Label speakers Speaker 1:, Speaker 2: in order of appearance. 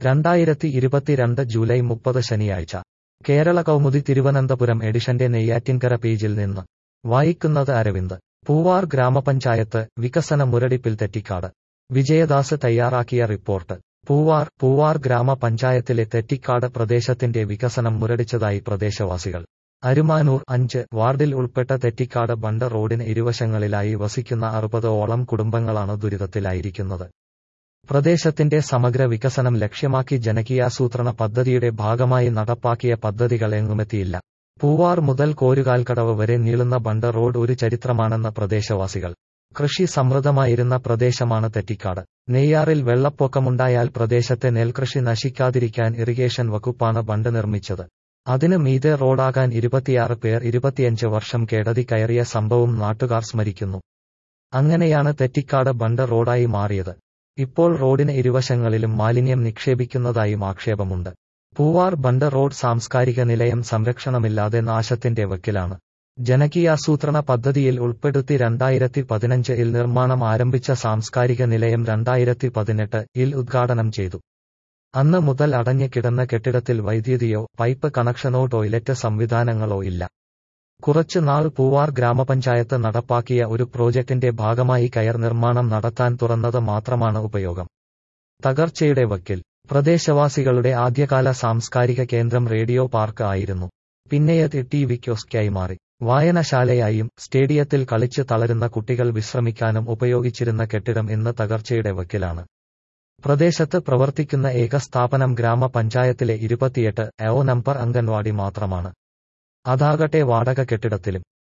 Speaker 1: രണ്ടായിരത്തി ഇരുപത്തിരണ്ട് ജൂലൈ മുപ്പത് ശനിയാഴ്ച കേരള കൗമുദി തിരുവനന്തപുരം എഡിഷന്റെ നെയ്യാറ്റിൻകര പേജിൽ നിന്ന് വായിക്കുന്നത് അരവിന്ദ് പൂവാർ ഗ്രാമപഞ്ചായത്ത് വികസന മുരടിപ്പിൽ തെറ്റിക്കാട് വിജയദാസ് തയ്യാറാക്കിയ റിപ്പോർട്ട് പൂവാർ പൂവാർ ഗ്രാമപഞ്ചായത്തിലെ തെറ്റിക്കാട് പ്രദേശത്തിന്റെ വികസനം മുരടിച്ചതായി പ്രദേശവാസികൾ അരുമാനൂർ അഞ്ച് വാർഡിൽ ഉൾപ്പെട്ട തെറ്റിക്കാട് ബണ്ട് റോഡിന് ഇരുവശങ്ങളിലായി വസിക്കുന്ന അറുപതോളം കുടുംബങ്ങളാണ് ദുരിതത്തിലായിരിക്കുന്നത് പ്രദേശത്തിന്റെ സമഗ്ര വികസനം ലക്ഷ്യമാക്കി ജനകീയാസൂത്രണ പദ്ധതിയുടെ ഭാഗമായി നടപ്പാക്കിയ പദ്ധതികൾ എങ്ങുമെത്തിയില്ല പൂവാർ മുതൽ കോരുകാൽക്കടവ് വരെ നീളുന്ന ബണ്ട് റോഡ് ഒരു ചരിത്രമാണെന്ന പ്രദേശവാസികൾ കൃഷി സമൃദ്ധമായിരുന്ന പ്രദേശമാണ് തെറ്റിക്കാട് നെയ്യാറിൽ വെള്ളപ്പൊക്കമുണ്ടായാൽ പ്രദേശത്തെ നെൽകൃഷി നശിക്കാതിരിക്കാൻ ഇറിഗേഷൻ വകുപ്പാണ് ബണ്ട് നിർമ്മിച്ചത് അതിന് മീതെ റോഡാകാൻ ഇരുപത്തിയാറ് പേർ ഇരുപത്തിയഞ്ച് വർഷം കേടതി കയറിയ സംഭവം നാട്ടുകാർ സ്മരിക്കുന്നു അങ്ങനെയാണ് തെറ്റിക്കാട് ബണ്ട് റോഡായി മാറിയത് ഇപ്പോൾ റോഡിന് ഇരുവശങ്ങളിലും മാലിന്യം നിക്ഷേപിക്കുന്നതായും ആക്ഷേപമുണ്ട് പൂവാർ ബണ്ട് റോഡ് സാംസ്കാരിക നിലയം സംരക്ഷണമില്ലാതെ നാശത്തിന്റെ വക്കിലാണ് ജനകീയാസൂത്രണ പദ്ധതിയിൽ ഉൾപ്പെടുത്തി രണ്ടായിരത്തി പതിനഞ്ച് ഇൽ നിർമ്മാണം ആരംഭിച്ച സാംസ്കാരിക നിലയം രണ്ടായിരത്തി പതിനെട്ട് ഇൽ ഉദ്ഘാടനം ചെയ്തു അന്ന് മുതൽ അടഞ്ഞു കിടന്ന കെട്ടിടത്തിൽ വൈദ്യുതിയോ പൈപ്പ് കണക്ഷനോ ടോയ്ലറ്റ് സംവിധാനങ്ങളോ ഇല്ല കുറച്ചു നാൾ പൂവാർ ഗ്രാമപഞ്ചായത്ത് നടപ്പാക്കിയ ഒരു പ്രോജക്ടിന്റെ ഭാഗമായി കയർ നിർമ്മാണം നടത്താൻ തുറന്നത് മാത്രമാണ് ഉപയോഗം തകർച്ചയുടെ വക്കിൽ പ്രദേശവാസികളുടെ ആദ്യകാല സാംസ്കാരിക കേന്ദ്രം റേഡിയോ പാർക്ക് ആയിരുന്നു പിന്നെയത് ടി വി ക്യോസ്കായി മാറി വായനശാലയായും സ്റ്റേഡിയത്തിൽ കളിച്ച് തളരുന്ന കുട്ടികൾ വിശ്രമിക്കാനും ഉപയോഗിച്ചിരുന്ന കെട്ടിടം ഇന്ന് തകർച്ചയുടെ വക്കിലാണ് പ്രദേശത്ത് പ്രവർത്തിക്കുന്ന ഏക സ്ഥാപനം ഗ്രാമപഞ്ചായത്തിലെ ഇരുപത്തിയെട്ട് എോ നമ്പർ അംഗൻവാടി മാത്രമാണ് അതാകട്ടെ വാടക കെട്ടിടത്തിലും